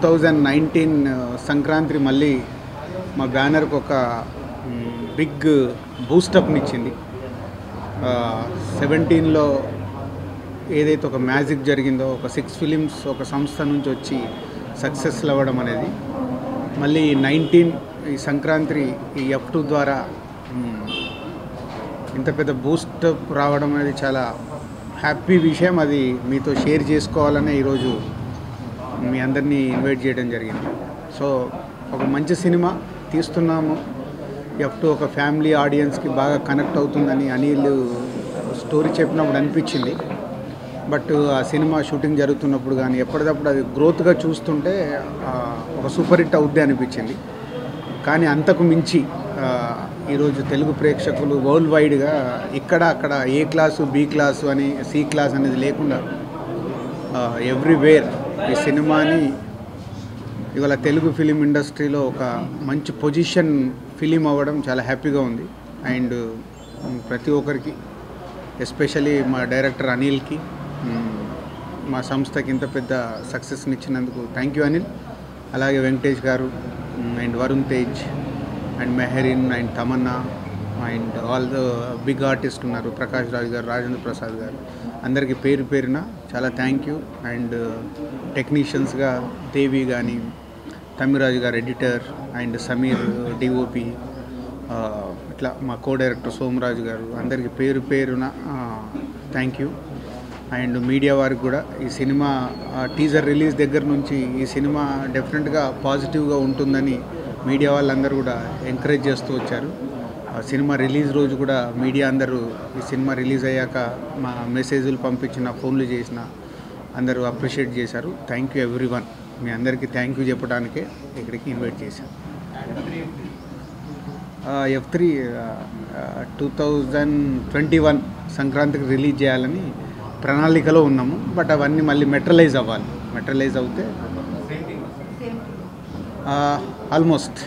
Thousand nineteen Sankranti మళ్ళీ మా బ్యానర్కి ఒక బిగ్ బూస్టప్నిచ్చింది సెవెంటీన్లో ఏదైతే ఒక మ్యాజిక్ జరిగిందో ఒక సిక్స్ ఫిలిమ్స్ ఒక సంస్థ నుంచి వచ్చి సక్సెస్ అవ్వడం అనేది మళ్ళీ నైన్టీన్ ఈ సంక్రాంతి ఈ ఎఫ్ టూ ద్వారా మ్, ఇంత పెద్ద బూస్టప్ రావడం అనేది చాలా హ్యాపీ విషయం అది మీతో షేర్ చేసుకోవాలనే ఈరోజు మీ అందరినీ ఇన్వైట్ చేయడం జరిగింది సో ఒక మంచి సినిమా తీస్తున్నాము ఎఫ్ టూ ఒక ఫ్యామిలీ ఆడియన్స్కి బాగా కనెక్ట్ అవుతుందని అనిల్ స్టోరీ చెప్పినప్పుడు అనిపించింది బట్ ఆ సినిమా షూటింగ్ జరుగుతున్నప్పుడు కానీ ఎప్పటికప్పుడు అది గ్రోత్గా చూస్తుంటే ఆ, ఒక సూపర్ హిట్ అవుద్ది అనిపించింది కానీ అంతకు మించి ఆ, ఈరోజు తెలుగు ప్రేక్షకులు వరల్డ్ వైడ్గా ఇక్కడ అక్కడ ఏ క్లాసు బి క్లాసు అని సి క్లాస్ అనేది లేకుండా ఎవ్రీవేర్ ఈ సినిమాని ఇవాళ తెలుగు ఫిలిం ఇండస్ట్రీలో ఒక మంచి పొజిషన్ ఫిలిం అవ్వడం చాలా హ్యాపీగా ఉంది అండ్ ప్రతి ఒక్కరికి ఎస్పెషలీ మా డైరెక్టర్ అనిల్కి మ్, మా సంస్థకి ఇంత పెద్ద సక్సెస్ని ఇచ్చినందుకు థ్యాంక్ యూ అనిల్ అలాగే వెంకటేష్ గారు and Varun Tej and Mehreen and Tamannaah and all the big artist ఉన్నారు ప్రకాష్ రాజ్ గారు రాజేంద్ర ప్రసాద్ గారు అందరికీ పేరు పేరున చాలా థ్యాంక్ యూ అండ్ టెక్నీషియన్స్గా దేవి కానీ తమిరాజు గారు ఎడిటర్ అండ్ సమీర్ డిఓపి ఇట్లా మా కో డైరెక్టర్ సోమరాజు గారు అందరికీ పేరు పేరున థ్యాంక్ యూ అండ్ మీడియా వారికి కూడా ఈ సినిమా టీజర్ రిలీజ్ దగ్గర నుంచి ఈ సినిమా డెఫినెట్గా పాజిటివ్గా ఉంటుందని మీడియా వాళ్ళందరూ కూడా ఎంకరేజ్ చేస్తూ వచ్చారు ఆ సినిమా రిలీజ్ రోజు కూడా మీడియా అందరూ ఈ సినిమా రిలీజ్ అయ్యాక మా మెసేజ్లు పంపించిన ఫోన్లు చేసిన అందరూ అప్రిషియేట్ చేశారు థ్యాంక్ యూ ఎవ్రీ వన్ మీ అందరికీ థ్యాంక్ యూ చెప్పడానికే ఇక్కడికి ఇన్వైట్ చేశాను F three two thousand twenty one సంక్రాంతికి రిలీజ్ చేయాలని ప్రణాళికలో ఉన్నాము బట్ అవన్నీ మళ్ళీ మెట్రలైజ్ అవ్వాలి మెట్రలైజ్ అవుతే ఆల్మోస్ట్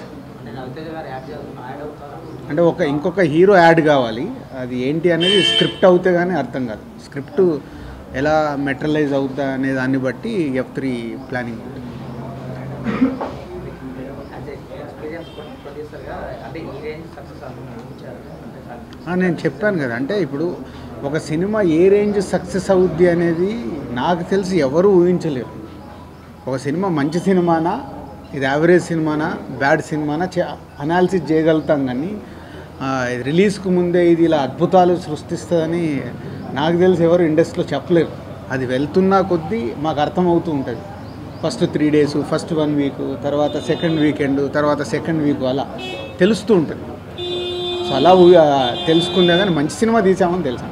అంటే ఒక ఇంకొక హీరో యాడ్ కావాలి అది ఏంటి అనేది స్క్రిప్ట్ అవుతే కానీ అర్థం కాదు స్క్రిప్ట్ ఎలా మెట్రలైజ్ అవుతా అనే దాన్ని బట్టి ఎఫ్ త్రీ ప్లానింగ్ ఉంటుంది అంటే ఎక్స్పీరియన్స్ ప్రొడ్యూసర్గా అంటే ఈ రేంజ్ సక్సెస్ అనుకుంటారు ఆ, నేను చెప్పాను కదా అంటే ఇప్పుడు ఒక సినిమా ఏ రేంజ్ సక్సెస్ అవుద్ది అనేది నాకు తెలిసి ఎవరు ఊహించలేరు ఒక సినిమా మంచి సినిమానా ఇది యావరేజ్ సినిమానా బ్యాడ్ సినిమానా అనాలిసిస్ చేయగలుగుతాం కానీ ఆ, ఇది రిలీజ్కు ముందే ఇది ఇలా అద్భుతాలు సృష్టిస్తుందని నాకు తెలిసి ఎవరు ఇండస్ట్రీలో చెప్పలేరు అది వెళ్తున్నా కొద్దీ మాకు అర్థమవుతూ ఉంటుంది first three days first one week తర్వాత సెకండ్ వీకెండ్ తర్వాత సెకండ్ వీక్ అలా తెలుస్తూ ఉంటుంది సో అలా ఊ- ఆ, తెలుసుకుందే కానీ మంచి సినిమా తీసామని తెలుసా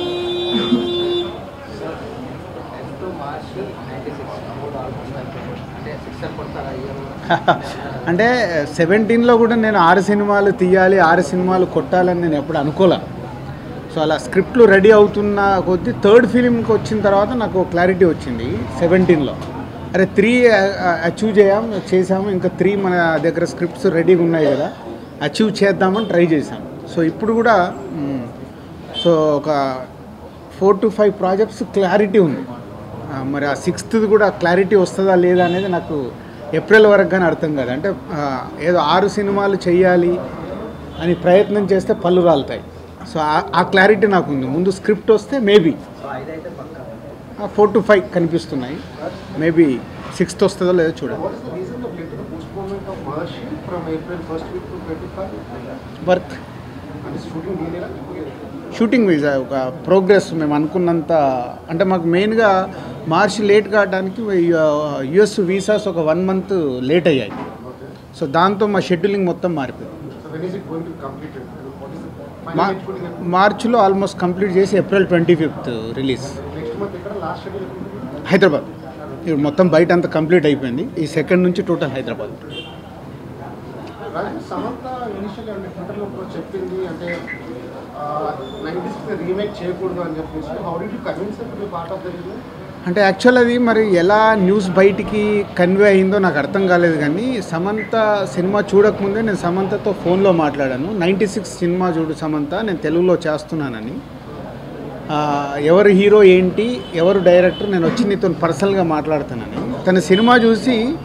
టూ మార్చ్ నైంటీ సిక్స్ మూడు ఆల్మోస్ట్ అయిపోయింది అంటే సిక్స్ కొడతారా ఇయర్ అంటే సెవెంటీన్లో కూడా నేను ఆరు సినిమాలు తీయాలి ఆరు సినిమాలు కొట్టాలని నేను ఎప్పుడు అనుకోలే సో అలా స్క్రిప్ట్లు రెడీ అవుతున్న కొద్దీ థర్డ్ ఫిలింకి వచ్చిన తర్వాత నాకు క్లారిటీ వచ్చింది సెవెంటీన్లో అరే త్రీ అచీవ్ చేయాం చేసాము ఇంకా త్రీ మన దగ్గర స్క్రిప్ట్స్ రెడీగా ఉన్నాయి కదా అచీవ్ చేద్దామని ట్రై చేశాం సో ఇప్పుడు కూడా మ్, సో ఒక four to five projects clarity ఉంది ఆ, మరి ఆ సిక్స్త్ కూడా క్లారిటీ వస్తుందా లేదా అనేది నాకు ఏప్రిల్ వరకు కానీ అర్థం కాదు అంటే ఆ, ఏదో ఆరు సినిమాలు చేయాలి అని ప్రయత్నం చేస్తే పళ్ళు రాలుతాయి సో ఆ- ఆ క్లారిటీ నాకు ఉంది ముందు స్క్రిప్ట్ వస్తే మేబీ సో ఐదైతే పక్కా ఫోర్ టు ఫైవ్ కనిపిస్తున్నాయి మేబీ సిక్స్త్ వస్తుందో లేదో చూడాలి What is the reason of getting the postponement of Maharshi from April 1st week to 25? Work And is shooting delay? Shooting visa ఒక ప్రోగ్రెస్ మేము అనుకున్నంత అంటే మాకు మెయిన్గా మార్చ్ లేట్ కావడానికి యుఎస్ వీసాస్ ఒక వన్ మంత్ లేట్ అయ్యాయి Okay. సో దాంతో మా షెడ్యూలింగ్ మొత్తం మారిపోయింది So when is it going to be completed? What is the మా final date shooting? at- మార్చిలో ఆల్మోస్ట్ కంప్లీట్ చేసి April twenty fifth release Next month ఎక్కడ లాస్ట్ షెడ్యూల్ ఎక్కడ ఉంటుంది? హైదరాబాద్ ఇప్పుడు మొత్తం బయట అంతా కంప్లీట్ అయిపోయింది ఈ సెకండ్ నుంచి టోటల్ హైదరాబాద్ రాజు సమంత ఇనిషియల్ అంటే ట్విట్టర్లో కూడా చెప్పింది అంటే నైన్టీ సిక్స్ రీమేక్ చేయకూడదు అని చెప్పేసి how do you convince to be part of the remake అంటే యాక్చువల్ అది మరి ఎలా న్యూస్ బయటికి కన్వే అయిందో నాకు అర్థం కాలేదు కానీ సమంత సినిమా చూడకముందే నేను సమంతతో ఫోన్లో మాట్లాడాను నైంటీ సిక్స్ సినిమా చూడు సమంత నేను తెలుగులో చేస్తున్నానని ఆ, ఎవరు హీరో ఏంటి ఎవరు డైరెక్టర్ నేను వచ్చి నీతో పర్సనల్గా మాట్లాడుతానని తన సినిమా చూసి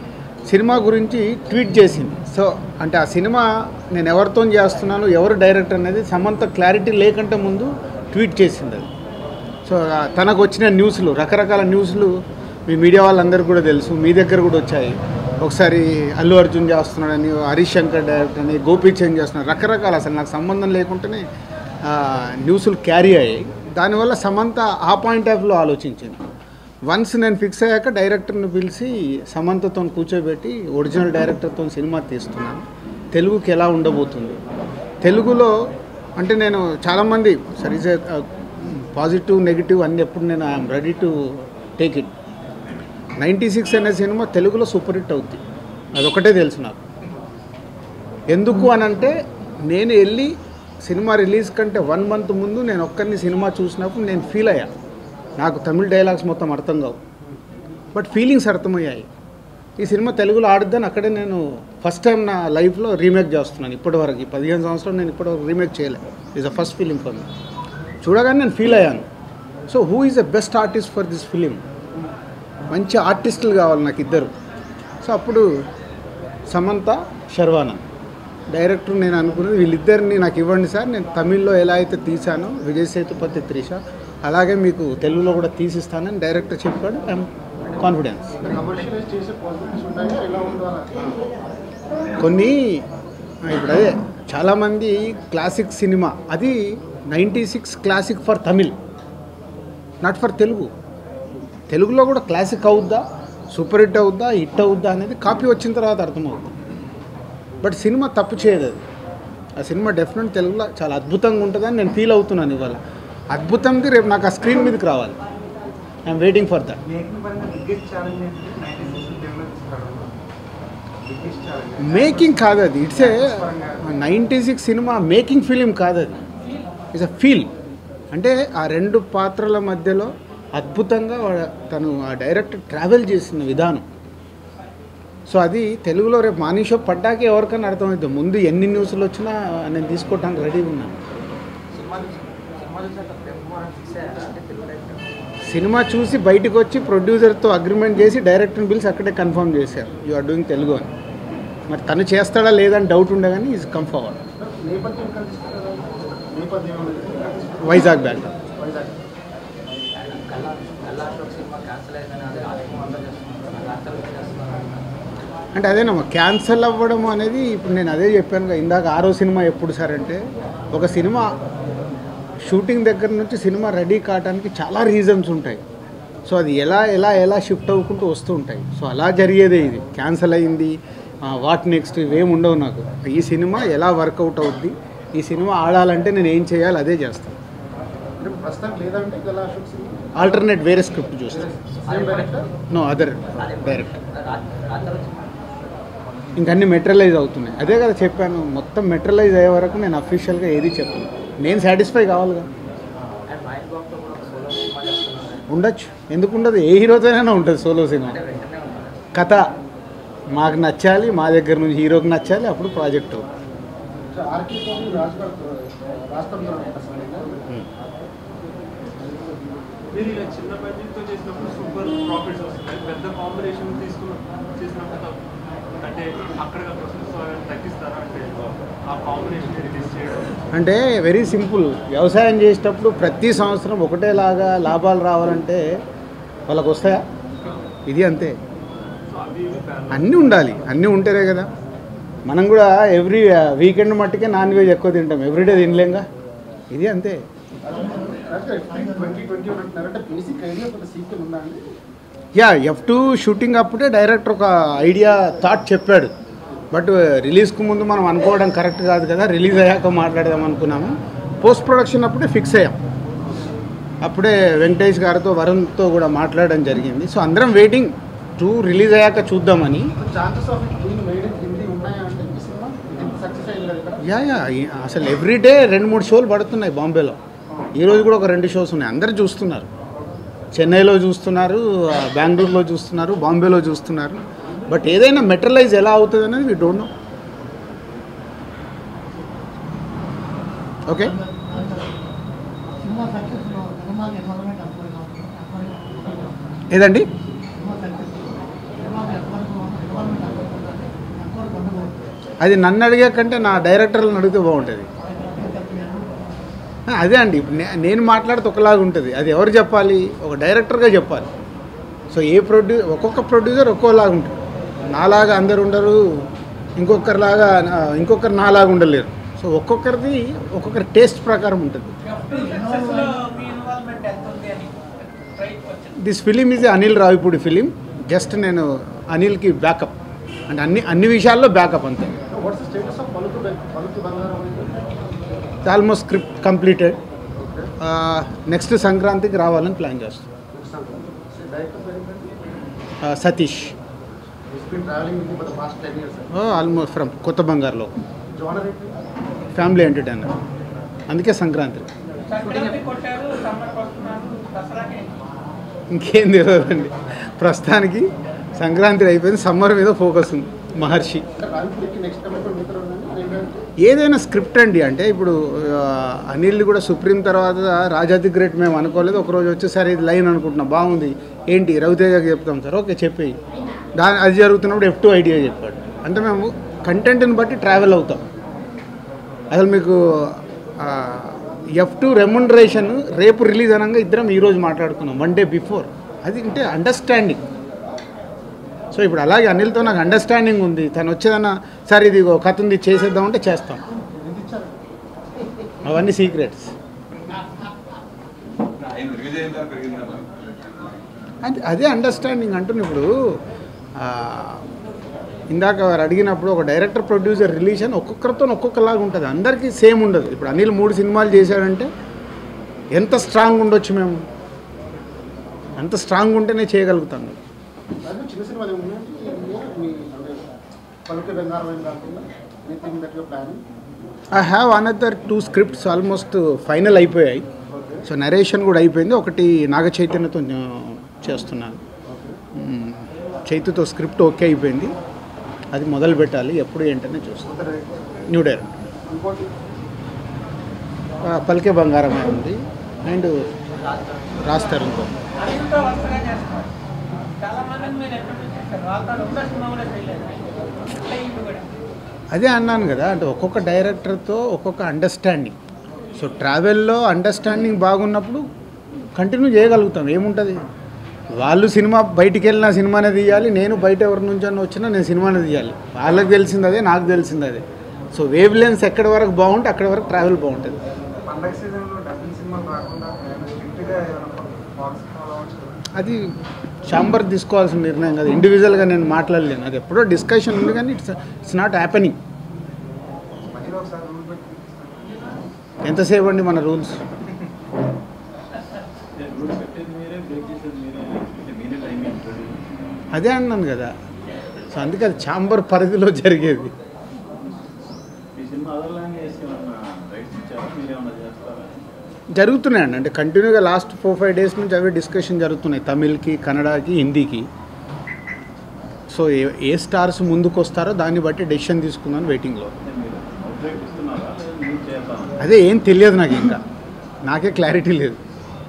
సినిమా గురించి ట్వీట్ చేసింది సో అంటే ఆ సినిమా నేను ఎవరితో చేస్తున్నాను ఎవరు డైరెక్టర్ అనేది సమంత క్లారిటీ లేకంటే ముందు ట్వీట్ చేసింది అది సో ఆ తనకు వచ్చిన న్యూస్లు రకరకాల న్యూస్లు మీ మీడియా వాళ్ళందరూ కూడా తెలుసు మీ దగ్గర కూడా వచ్చాయి ఒకసారి అల్లు అర్జున్ చేస్తున్నాడని హరీష్ శంకర్ డైరెక్టర్ అని గోపీచంద్ చేస్తున్నాడు రకరకాల అసలు నాకు సంబంధం లేకుండానే ఆ, న్యూస్లు క్యారీ అయ్యాయి దానివల్ల సమంత ఆ పాయింట్ ఆఫ్ వ్యూలో ఆలోచించింది వన్స్ నేను ఫిక్స్ అయ్యాక డైరెక్టర్ని పిలిచి సమంతతో కూర్చోబెట్టి ఒరిజినల్ డైరెక్టర్తో సినిమా తీస్తున్నాను తెలుగుకి ఎలా ఉండబోతుంది తెలుగులో అంటే నేను చాలామంది సరిసే పాజిటివ్ నెగిటివ్ అన్ని ఎప్పుడు నేను I'm ready to take it ninety six అనే సినిమా తెలుగులో సూపర్ హిట్ అవుద్ది అదొకటే తెలుసు నాకు ఎందుకు అని అంటే నేను వెళ్ళి సినిమా రిలీజ్ కంటే వన్ మంత్ ముందు నేను ఒక్కరిని సినిమా చూసినప్పుడు నేను ఫీల్ అయ్యా నాకు తమిళ డైలాగ్స్ మొత్తం అర్థం కావు బట్ ఫీలింగ్స్ అర్థమయ్యాయి ఈ సినిమా తెలుగులో ఆడుద్దని అక్కడే నేను ఫస్ట్ టైం నా లైఫ్లో రీమేక్ చేస్తున్నాను ఇప్పటివరకు ఈ పదిహేను సంవత్సరాలు నేను ఇప్పటివరకు రీమేక్ చేయలేదు is a first feeling for me చూడగానే నేను ఫీల్ అయ్యాను so who is the best artist for this film మంచి ఆర్టిస్టులు కావాలి నాకు ఇద్దరు సో అప్పుడు సమంత శర్వానంద్ డైరెక్టర్ నేను అనుకున్నది వీళ్ళిద్దరిని నాకు ఇవ్వండి సార్ నేను తమిళ్లో ఎలా అయితే తీశానో విజయ్ సేతుపతి త్రిష అలాగే మీకు తెలుగులో కూడా తీసిస్తానని డైరెక్టర్ చెప్పాడు ఐఎమ్ కాన్ఫిడెన్స్ కమర్షియలైజ్ చేసే పాసిబిలిటీస్ ఉన్నాయా ఎలా ఉందో అలా కొన్ని ఆ, ఇప్పుడు అదే చాలామంది క్లాసిక్ సినిమా అది ninety six classic for Tamil not for Telugu తెలుగులో కూడా క్లాసిక్ అవుద్దా సూపర్ హిట్ అవుద్దా హిట్ అవుద్దా అనేది కాపీ వచ్చిన తర్వాత అర్థమవుతుంది బట్ సినిమా తప్పు చేయదు అది ఆ సినిమా డెఫినెట్ తెలుగులో చాలా అద్భుతంగా ఉంటుందని నేను ఫీల్ అవుతున్నాను ఇవాళ అద్భుతంది రేపు నాకు ఆ స్క్రీన్ మీదకి రావాలి I'm waiting for that making పరంగా బిగ్గెస్ట్ ఛాలెంజ్ ఏంటంటే నైన్టీ సిక్స్ తెలుగులో తీసుకోవడం బిగ్గెస్ట్ ఛాలెంజ్ మేకింగ్ కాదు అది it's a ninety six cinema making film కాదు అది ఇట్స్ అ ఫీల్ అంటే ఆ రెండు పాత్రల మధ్యలో అద్భుతంగా వా- తను ఆ డైరెక్టర్ ట్రావెల్ చేసిన విధానం సో అది తెలుగులో రేపు మార్నింగ్ షో పడ్డాకే ఎవరికైనా అర్థమవుతుంది ముందు ఎన్ని న్యూస్లు వచ్చినా నేను తీసుకోవడానికి రెడీగా ఉన్నాను సినిమా చూసి సినిమా చూసాక ప్రేమ్ కుమార్ అని ఫిక్స్ అయ్యారా అంటే తెలుగు డైరెక్టర్ సినిమా చూసి బయటకు వచ్చి ప్రొడ్యూసర్తో అగ్రిమెంట్ చేసి డైరెక్టర్ని పిలిచి అక్కడే కన్ఫర్మ్ చేశారు యు ఆర్ డూయింగ్ తెలుగు అని మరి తను చేస్తాడా లేదని డౌట్ ఉండే కానీ ఈజ్ కమ్ ఫార్వర్డ్ నేపథ్యం ఎక్కడ తీసుకుంటారు నేపథ్యం ఏమైనా తీసుకుంటారా? వైజాగ్ బ్యాక్ వైజాగ్ కల్లా కల్లా అశోక్ సినిమా క్యాన్సిల్ అయిందని అదే రాజకుమార్ అంతా చేస్తున్నారు అది అంతలో చేస్తున్నారు అంటే అదేనమ్మా క్యాన్సల్ అవ్వడం అనేది ఇప్పుడు నేను అదే చెప్పాను కదా, ఇందాక ఆరో సినిమా ఎప్పుడు సార్ అంటే ఒక సినిమా షూటింగ్ దగ్గర నుంచి సినిమా రెడీ కావడానికి చాలా రీజన్స్ ఉంటాయి సో అది ఎలా ఎలా ఎలా షిఫ్ట్ అవ్వుకుంటూ వస్తూ ఉంటాయి సో అలా జరిగేదే ఇది క్యాన్సల్ అయింది వాట్ నెక్స్ట్ ఇవేం ఉండవు నాకు ఈ సినిమా ఎలా వర్కౌట్ అవుద్ది ఈ సినిమా ఆడాలంటే నేను ఏం చేయాలి అదే చేస్తాను అంటే ప్రస్తుతానికి లేదంటే గల అశోక్ సినిమా ఆల్టర్నేట్ వేరే స్క్రిప్ట్ చూస్తాను same director no other direct రాత్రి ఇంకన్నీ మెటీరియలైజ్ అవుతున్నాయి అదే కదా చెప్పాను మొత్తం మెటీరియలైజ్ అయ్యే వరకు నేను అఫీషియల్గా ఏది చెప్పను నేను సాటిస్ఫై కావాలిగా అండ్ మహేష్ బాబుతో కూడా ఒక సోలో సినిమా చేస్తున్నారు ఉండొచ్చు ఎందుకు ఉండదు ఏ హీరోతోనైనా ఉంటుంది సోలో సినిమా అంటే వెంటనే ఉంటారు కథ మాకు నచ్చాలి మా దగ్గర నుంచి హీరోకి నచ్చాలి అప్పుడు ప్రాజెక్ట్ అవుతుంది ఆర్కే స్వామి రాజుగారు రాష్ట్రంలో మీరు ఇలా చిన్న బడ్జెట్తో చేసినప్పుడు సూపర్ ప్రాఫిట్స్ వస్తాయి పెద్ద కాంబినేషన్ తీసుకున్న చేసినప్పుడు అంటే అక్కడ తగ్గిస్తారా అంటే ఆ కాంబినేషన్ రిలీజ్ చేయడం అంటే వెరీ సింపుల్ వ్యవసాయం చేసేటప్పుడు ప్రతి సంవత్సరం ఒకటేలాగా లాభాలు రావాలంటే వాళ్ళకు వస్తాయా ఇది అంతే సో అవి ఇవి parallel. అన్నీ ఉండాలి అన్నీ ఉంటేనే కదా మనం కూడా ఎవ్రీ వీకెండ్ మట్టుకే నాన్ వెజ్ ఎక్కువ తింటాం ఎవ్రీడే తినలేంగా ఇది అంతే ట్వంటీ ట్వంటీ అంటున్నారంటే బేసిక్ ఐడియా ఒక సీక్వెల్ ఉందా అండి యా ఎఫ్ టూ షూటింగ్ అప్పుడే డైరెక్టర్ ఒక ఐడియా థాట్ చెప్పాడు బట్ రిలీజ్కు ముందు మనం అనుకోవడం కరెక్ట్ కాదు కదా రిలీజ్ అయ్యాక మాట్లాడదాం అనుకున్నాము పోస్ట్ ప్రొడక్షన్ అప్పుడే ఫిక్స్ అయ్యాం అప్పుడే వెంకటేష్ గారితో వరుణ్తో కూడా మాట్లాడడం జరిగింది సో అందరం వెయిటింగ్ టూ రిలీజ్ అయ్యాక చూద్దామని chances of it being made in Hindi ఉన్నాయా అంటే ఈ సినిమా ఇది సక్సెస్ అయింది కదా ఇక్కడ యా యా ఈ- అసలు ఎవ్రీడే రెండు మూడు షోలు పడుతున్నాయి బాంబేలో ఈరోజు కూడా ఒక రెండు షోస్ ఉన్నాయి అందరు చూస్తున్నారు చెన్నైలో చూస్తున్నారు ఆ, బెంగళూరులో చూస్తున్నారు బాంబేలో చూస్తున్నారు బట్ ఏదైనా మెటరలైజ్ ఎలా అవుతుంది అనేది we don't know okay cinema సక్సెస్లో సినిమాకి ఎన్వైరన్మెంట్ ఎంతవరకు అవసరం? ఎంతవరకు అవసరం? ఏదండి సినిమా సక్సెస్ సినిమాకి ఎంతవరకు ఎన్వైరన్మెంట్ అవసరం? అది నన్ను అడిగే కంటే నా డైరెక్టర్లను అడిగితే బాగుంటుంది ఆ, అదే అండి ఇప్పుడు నే- నేను మాట్లాడితే ఒకలాగా ఉంటుంది అది ఎవరు చెప్పాలి ఒక డైరెక్టర్గా చెప్పాలి సో ఏ ప్రొడ్యూ ఒక్కొక్క ప్రొడ్యూసర్ ఒక్కోలాగా ఉంటుంది నాలాగా అందరు ఉండరు ఇంకొకరిలాగా ఆ, ఇంకొకరు నాలాగా ఉండలేరు సో ఒక్కొక్కరిది ఒక్కొక్కరి టేస్ట్ ప్రకారం ఉంటుంది this film is Anil Ravipudi film just నేను అనిల్కి బ్యాకప్ అంటే అన్ని అన్ని విషయాల్లో బ్యాకప్ అంతే వాట్స్ స్టేటస్ ఆఫ్ పలుకు బె- పలుకు బంగారం అయితే ఆల్మోస్ట్ స్క్రిప్ట్ కంప్లీటెడ్ నెక్స్ట్ సంక్రాంతికి రావాలని ప్లాన్ చేస్తాం డైరెక్టర్ పేరు ఏంటండి? ఆ, Satish He's been traveling with me for the past 10 years. sir. Almost from కొత్త బంగారులో Genre ఏంటి? ఫ్యామిలీ ఎంటర్టైనర్ అందుకే సంక్రాంతి ఇంకేం తెలియదండి ప్రస్తుతానికి సంక్రాంతి అయిపోయింది సమ్మర్ మీద ఫోకస్ ఉంది మహర్షి అంటే రావిపూడికి నెక్స్ట్ కమిట్మెంట్ మిత్రులు ఉందండి ఏంటంటే ఏదైనా స్క్రిప్ట్ అండి అంటే ఇప్పుడు ఆ, అనిల్ కూడా సుప్రీం తర్వాత రాజాది గ్రేట్ మేము అనుకోలేదు ఒకరోజు వచ్చి సరే ఇది లైన్ అనుకుంటున్నాం బాగుంది ఏంటి రవితేజకి చెప్తాం సార్ ఓకే చెప్పేయి దాని అది జరుగుతున్నప్పుడు ఎఫ్ టూ ఐడియా చెప్పాడు అంటే మేము కంటెంట్ని బట్టి ట్రావెల్ అవుతాం అసలు మీకు ఎఫ్ టూ రెమ్యునరేషన్ రేపు రిలీజ్ అనగా ఇద్దరం ఈరోజు మాట్లాడుకున్నాం వన్ డే బిఫోర్ అది అంటే అండర్స్టాండింగ్ సో ఇప్పుడు అలాగే అనిల్తో నాకు అండర్స్టాండింగ్ ఉంది తను వచ్చేదన్నా సార్ ఇది ఒక కథ ఉంది చేసేద్దామంటే చేస్తాం అవన్నీ సీక్రెట్స్ ఆయన రిలీజ్ అయిన తర్వాత పెరిగిందా అది అదే అండర్స్టాండింగ్ అంటున్న ఇప్పుడు ఆ, ఇందాక వారు అడిగినప్పుడు ఒక డైరెక్టర్ ప్రొడ్యూసర్ రిలీజన్ ఒక్కొక్కరితో ఒక్కొక్కలాగా ఉంటుంది అందరికీ సేమ్ ఉండదు ఇప్పుడు అనిల్ మూడు సినిమాలు చేశాడంటే ఎంత స్ట్రాంగ్ ఉండొచ్చు మేము అంత స్ట్రాంగ్ ఉంటేనే చేయగలుగుతాం అది చిన్న సినిమాలు ఏమున్నాయండి మీ అంటే పలుకు బంగారం ఏం కాకుండా anything that your planning I have another two scripts almost final అయిపోయాయి సో నరేషన్ కూడా అయిపోయింది ఒకటి నాగ చైతన్యతో నేను చేస్తున్నాను మ్మ్. చైతుతో స్క్రిప్ట్ ఓకే అయిపోయింది అది మొదలు పెట్టాలి ఎప్పుడు ఏంటనే చూస్తాను న్యూ డైరెక్ట్ ఇంకోటి ఆ, పలికే బంగారమే ఉంది అండ్ రాస్తారు ఇంకో అనిల్తో వరుసగా చేస్తున్నారు చాలా మందిని మీరు ఎక్కడ నుంచి చేస్తారు వాళ్ళతో రెండో సినిమా కూడా చేయలేదు అట్లా ఇవి కూడా అదే అన్నాను కదా అంటే ఒక్కొక్క డైరెక్టర్తో ఒక్కొక్క అండర్స్టాండింగ్ సో ట్రావెల్లో అండర్స్టాండింగ్ బాగున్నప్పుడు కంటిన్యూ చేయగలుగుతాం ఏముంటుంది వాళ్ళు సినిమా బయటికి వెళ్ళిన సినిమానే తీయాలి నేను బయట ఎవరి నుంచి వచ్చినా నేను సినిమానే తీయాలి వాళ్ళకి తెలిసింది అదే నాకు తెలిసింది అదే సో వేవ్ లెన్స్ ఎక్కడి వరకు బాగుంటే అక్కడి వరకు ట్రావెల్ బాగుంటుంది పండగ సీజన్లో డబ్బింగ్ సినిమా కాకుండా స్ట్రిక్ట్గా ఏమైనా బాక్స్ ఫాలో అవ్వచ్చు కదా అది చాంబర్ తీసుకోవాల్సిన నిర్ణయం కదా ఇండివిజువల్గా నేను మాట్లాడలేను అది ఎప్పుడో డిస్కషన్ ఉంది కానీ ఇట్స్ ఇట్స్ నాట్ హ్యాపెనింగ్ మధ్యలో ఒకసారి రూల్ పెట్టి ఎంతసేపు అండి మన రూల్స్ అదే అన్నాను కదా సో అందుకే అది చాంబర్ పరిధిలో జరిగేది జరుగుతున్నాయండి అంటే కంటిన్యూగా లాస్ట్ ఫోర్ ఫైవ్ డేస్ నుంచి అవే డిస్కషన్ జరుగుతున్నాయి తమిళ్కి కన్నడకి హిందీకి సో ఏ ఏ స్టార్స్ ముందుకు వస్తారో దాన్ని బట్టి డెసిషన్ తీసుకుందాం వెయిటింగ్లో అదే ఏం తెలియదు నాకు ఇంకా నాకే క్లారిటీ లేదు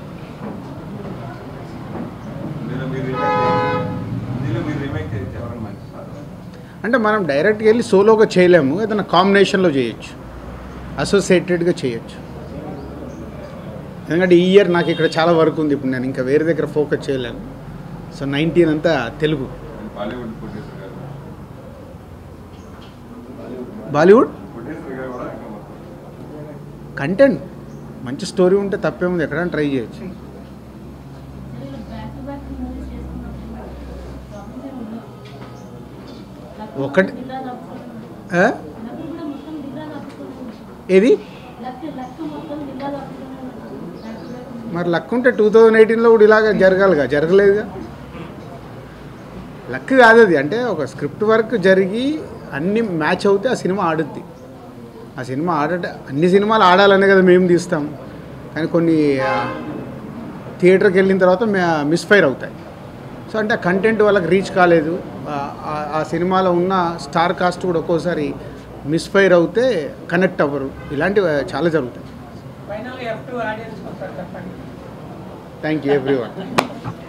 ఇందులో మీరు రీమేక్ ఇందులో మీరు రీమేక్ చేస్తే ఎవరైనా మంచి సార్ అంటే మనం డైరెక్ట్గా వెళ్ళి సోలోగా చేయలేము ఏదైనా కాంబినేషన్లో చేయొచ్చు అసోసియేటెడ్గా చేయొచ్చు ఎందుకంటే ఈ ఇయర్ నాకు ఇక్కడ చాలా వర్క్ ఉంది ఇప్పుడు నేను ఇంకా వేరే దగ్గర ఫోకస్ చేయలేను సో నైన్టీన్ అంతా తెలుగు బాలీవుడ్ ప్రొడ్యూసర్ గారు బాలీవుడ్ ప్రొడ్యూసర్ గారు కూడా ఇంకా మొత్తం కంటెంట్ మంచి స్టోరీ ఉంటే తప్పేముంది ఎక్కడైనా ట్రై చేయొచ్చు బ్యాక్ టు బ్యాక్ మూవీస్ చేసుకున్నప్పుడు ప్రాబ్లం ఏమి ఉండదు ఒకటి- జిల్లా తప్పుకొని ఆ? లక్ కూడా మొత్తం జిల్లా తప్పుకొని ఏది లక్ లక్ మొత్తం జిల్లా తప్పుకొని బ్యాక్ టు బ్యాక్ మరి లక్ ఉంటే టూ థౌజండ్ ఎయిటీన్లో కూడా ఇలాగ జరగాలిగా జరగలేదుగా లక్ కాదు అది అంటే ఒక స్క్రిప్ట్ వర్క్ జరిగి అన్ని మ్యాచ్ అవుతే ఆ సినిమా ఆడుద్ది ఆ సినిమా ఆడట అన్ని సినిమాలు ఆడాలనే కదా మేము తీస్తాం కానీ కొన్ని ఆ, థియేటర్కి వెళ్ళిన తర్వాత మిస్ఫైర్ అవుతాయి సో అంటే ఆ కంటెంట్ వాళ్ళకి రీచ్ కాలేదు ఆ- ఆ- ఆ సినిమాలో ఉన్న స్టార్ కాస్ట్ కూడా ఒక్కోసారి మిస్ఫైర్ అవుతే కనెక్ట్ అవ్వరు ఇలాంటివి చాలా జరుగుతాయి ఫైనల్గా ఎఫ్ టూ ఆడియన్స్ వస్తారు చెప్పండి థ్యాంక్ యూ ఎవ్రీ వన్